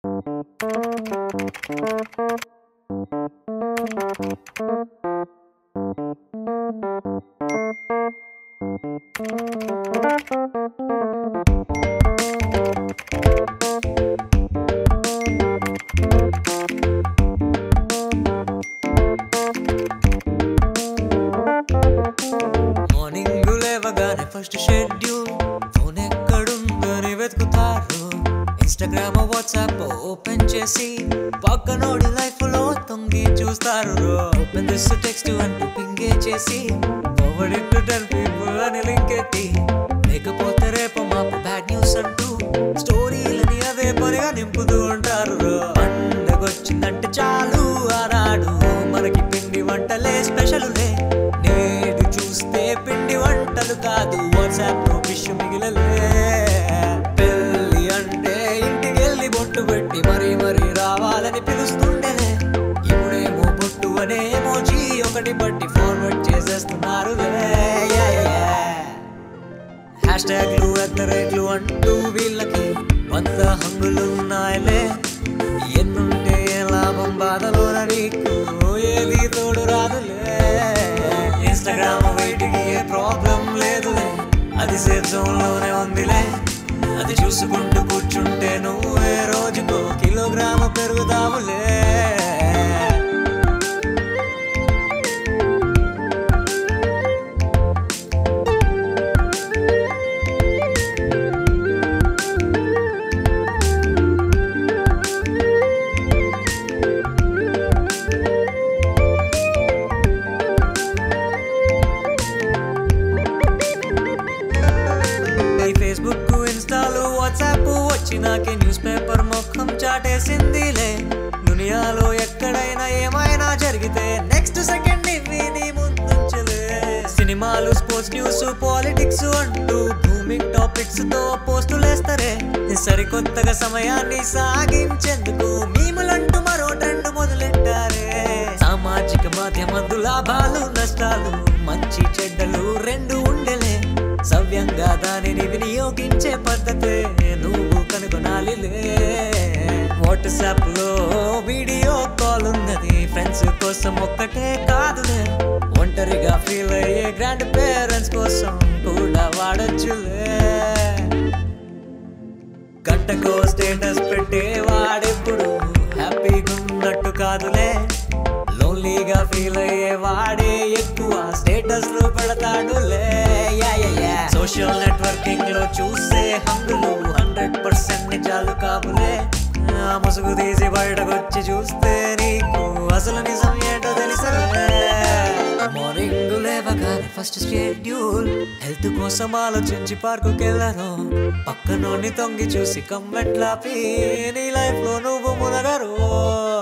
morning లేవగానే first schedule phone ఎక్కడుందని వెతుకుతారు Instagram WhatsApp open చేసి పక్కనోడి లైఫ్ లో తొంగి చూస్తారు ఓపెన్ దిస్ టెక్స్ట్ అంటూ పింగే చేసి ఫార్వర్డ్ ఇట్ టెన్ పీపుల్ అని లింక్ ఎట్టి లేకపోతే రేపు మాకు బ్యాడ్ న్యూస్ అంటూ స్టోరీలని అదే పనిగా నింపుతూ ఉంటారు పండగొచ్చిందంటే చాలు ఆనాడు మనకి పిండి వంటలే స్పెషలులే నేడు చూస్తే పిండి వంటలు కాదు వాట్సాప్ లో విష్ మిగిలలే పెళ్ళి అంటే ఇంటికి వెళ్ళి బొట్టు పెట్టి మరీ మరీ రావాలని పిలుస్తుండేనే ఇప్పుడేమో బొట్టు అనే మోజీ ఒకటి బట్టి ఫార్వర్డ్ చేసేస్తున్నారు హ్యాష్ ట్యాగ్లు ఎత్తరేట్లు అంటూ వీళ్ళకి వంద హంగులున్నాయిలే ఎన్నుంటే ఏ లాభం బాధలోన నీకు ఏది తోడు రాదులే ఇన్స్టాగ్రామ్ వీటికి ఏ ప్రాబ్లం లేదులే అది సేఫ్ జోన్ లోనే ఉందిలే అది చూసుకుంటూ కూర్చుంటే నువ్వే రోజుకో కిలోగ్రాము పెరుగుతావులే ఈ ఫేస్బుక్ ఇన్స్టాలు వాట్సాప్ వచ్చినాకే న్యూస్ పేపర్ ముఖం చాటేసిందిలే దునియాలో ఎక్కడైనా ఏమైనా జరిగితే నెక్స్ట్ సెకండ్ ఇవి నీ ముందుంచలే సినిమాలు స్పోర్ట్స్ న్యూస్ పాలిటిక్స్ అంటూ భూమింగ్ టాపిక్స్ తో పోస్టులేస్తారే సరికొత్తగా సమయాన్ని సాగించేందుకు మీములంటూ మరో ట్రెండ్ మొదలెట్టారే సామాజిక మాధ్యమందు లాభాలు నష్టాలు మంచి చెడ్డలు రెండు ఉండలే సవ్యంగా దానిని వినియోగించే పద్ధతే నువ్వు కనుగొనాలిలే వాట్సాప్ లో వీడియో కాల్ ఉన్నది ఫ్రెండ్స్ కోసం ఒక్కటే కాదులే ఒంటరిగా ఫీల్ అయ్యే గ్రాండ్ పేరెంట్స్ కోసం కూడా వాడచ్చులే గంటకో స్టేటస్ పెట్టే వాడెప్పుడు హ్యాపీగా ఉన్నట్టు కాదులే లోన్లీగా ఫీల్ అయ్యే వాడే ఎక్కువ స్టేటస్ లో పెడతాడులే సోషల్ నెట్వర్కింగ్ లో చూసే హంగులు హండ్రెడ్ పర్సెంట్ నిజాలు కావులే ఆ ముసుగు తీసి బయటకు వచ్చి చూస్తే నీకు అసలు నిజం ఏంటో తెలుసలే మార్నింగ్ లేవగానే ఫస్ట్ షెడ్యూల్ హెల్త్ కోసం ఆలోచించి పార్కుకి వెళ్ళాను పక్కనోని తొంగి చూసి కమ్మెంట్లాపి నీ లైఫ్ లో నువ్వు మునగరు